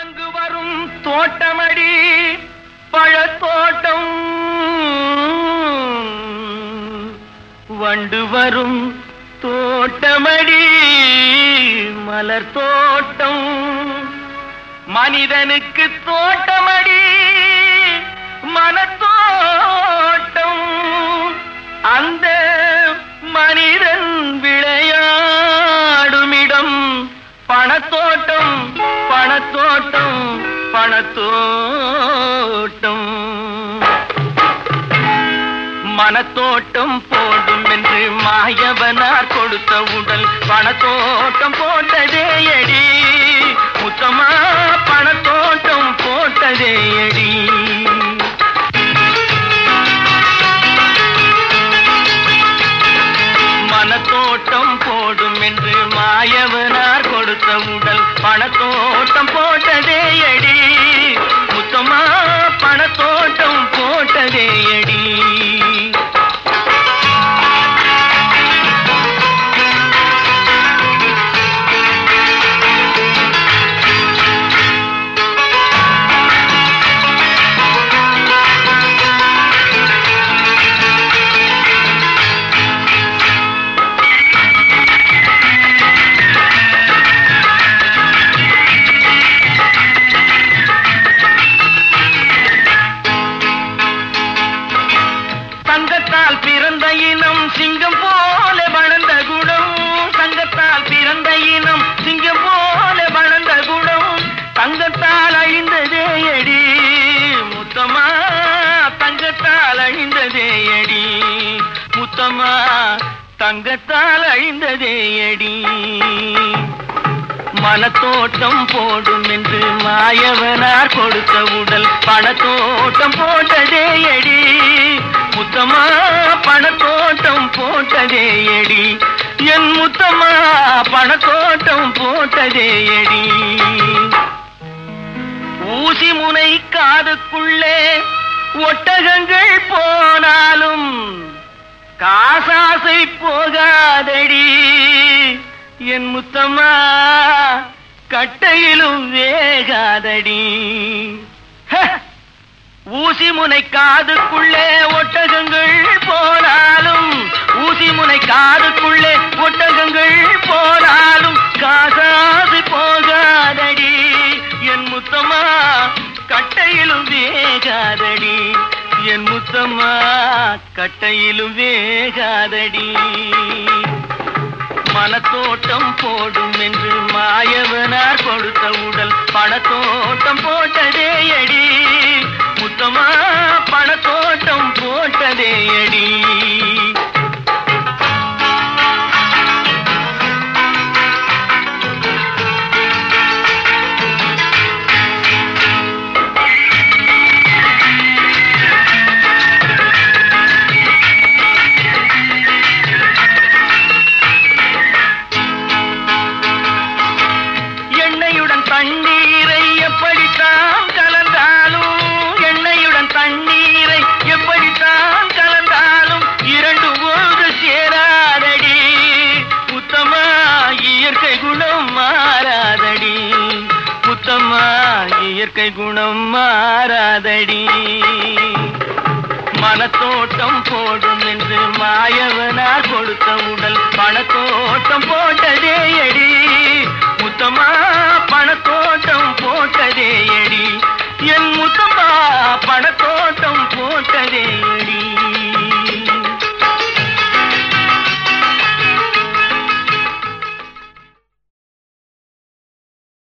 குரங்கு வரும் தோட்டமடி பழத்தோட்டம் வண்டு வரும் தோட்டமடி மலர் தோட்டம் மனிதனுக்கு தோட்டமடி மனத்தோட்டம் அந்த மனிதன் விளையாடுமிடம் பணத்தோட்டம் பணத்தோட்டம் பணத்தோட்டம் மனத்தோட்டம் போடும் என்று மாயவனார் கொடுத்த உடல் பணத்தோட்டம் போட்டதே எடி முத்தமா பணத்தோட்டம் போட்டதே எடி மனத்தோட்டம் போடும் என்று மாயவனார் கொடுத்த உடல் பணத்தோட்டம் போட்டதே எடி முத்தமா பணத்தோட்டம் போட்டதே எடி தங்கத்தால் பிறந்த இனம் சிங்கம் போல வளர்ந்த குணம் தங்கத்தால் பிறந்த இனம் சிங்கம் போல வளர்ந்த குணம் தங்கத்தால் அழிந்ததே எடி முத்தமா தங்கத்தால் அழிந்ததே எடி முத்தமா தங்கத்தால் அழிந்ததே எடி மனத்தோட்டம் போடும் என்று மாயவனார் கொடுத்த உடல் பணத்தோட்டம் போட்டதே எடி முத்தமா பணத்தோட்டம் போட்டதே எடி என் முத்தமா பணத்தோட்டம் போட்டதே எடி ஊசி முனை காதுக்குள்ளே ஒட்டகங்கள் போனாலும் காசாசை போகாதடி என் முத்தம்மா கட்டையிலும் வேகாதடி ஹ! ஊசி முனை காதுக்குள்ளே ஒட்டகங்கள் போனாலும் ஊசி முனை காதுக்குள்ளே ஒட்டகங்கள் போனாலும் காசாசு போகாதடி என் முத்தம்மா கட்டையிலும் வேகாதடி என் முத்தம்மா கட்டையிலும் வேகாதடி மனத்தோட்டம் போடும் என்று மாயவனார் கொடுத்த உடல் பணத்தோட்டம் போட்டதே அடி முத்தமா பணத்தோட்டம் போட்டதே அடி எண்ணெயுடன் தண்ணீரை எப்படித்தான் கலந்தாலும் எண்ணெயுடன் தண்ணீரை எப்படித்தான் கலந்தாலும் இரண்டு ஒன்று சேராதடி முத்தமா இயற்கை குணம் மாறாதடி முத்தமா இயற்கை குணம் மாறாதடி மனத்தோட்டம் போடும் என்று மாயவனார் கொடுத்த உடல் பணத்தோட்டம் போட்டதே எடி முத்தமா